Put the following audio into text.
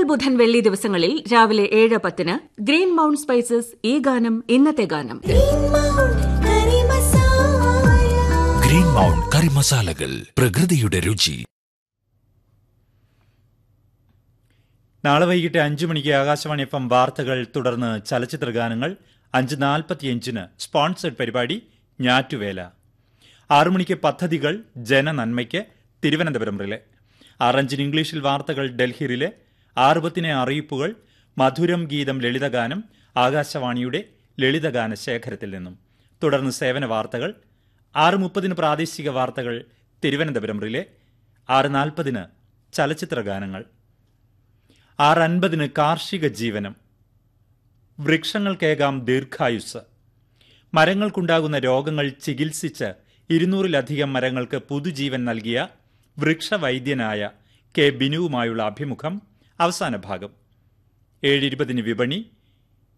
തിങ്കൾ ബുധൻ വെള്ളി ദിവസങ്ങളിൽ രാവിലെ ഏഴ് പത്തിന് ഗ്രീൻ മൗണ്ട് സ്പൈസസ് ഈ ഗാനം ഇന്നത്തെ ഗാനം ഗ്രീൻ മൗണ്ട് കറി മസാലകൾ പ്രകൃതിയുടെ രുചി നാളെ വൈകിട്ട് അഞ്ചു മണിക്ക് ആകാശവാണി എഫ് എം വാർത്തകൾ തുടർന്ന് ചലച്ചിത്ര ഗാനങ്ങൾ അഞ്ച് നാൽപ്പത്തിയഞ്ചിന് സ്പോൺസേഡ് പരിപാടി ഞാറ്റുവേല ആറു മണിക്ക് പദ്ധതികൾ ജനനന്മയ്ക്ക് തിരുവനന്തപുരം റിലെ ആറഞ്ചിന് ഇംഗ്ലീഷിൽ വാർത്തകൾ ഡൽഹി റിലെ ആറുപത്തിനെ അറിയിപ്പുകൾ മധുരം ഗീതം ലളിതഗാനം ആകാശവാണിയുടെ ലളിതഗാന ശേഖരത്തിൽ നിന്നും തുടർന്ന് സേവന വാർത്തകൾ ആറ് മുപ്പതിന് പ്രാദേശിക വാർത്തകൾ തിരുവനന്തപുരം റിലെ ആറ് നാൽപ്പതിന് ചലച്ചിത്ര ഗാനങ്ങൾ ആറ് അൻപതിന് കാർഷിക ജീവനം വൃക്ഷങ്ങൾക്കേകാം ദീർഘായുസ് മരങ്ങൾക്കുണ്ടാകുന്ന രോഗങ്ങൾ ചികിത്സിച്ച് ഇരുന്നൂറിലധികം മരങ്ങൾക്ക് പുതുജീവൻ നൽകിയ വൃക്ഷവൈദ്യനായ കെ ബിനുവുമായുള്ള അഭിമുഖം അവസാന ഭാഗം ഏഴിരുപതിന് വിപണി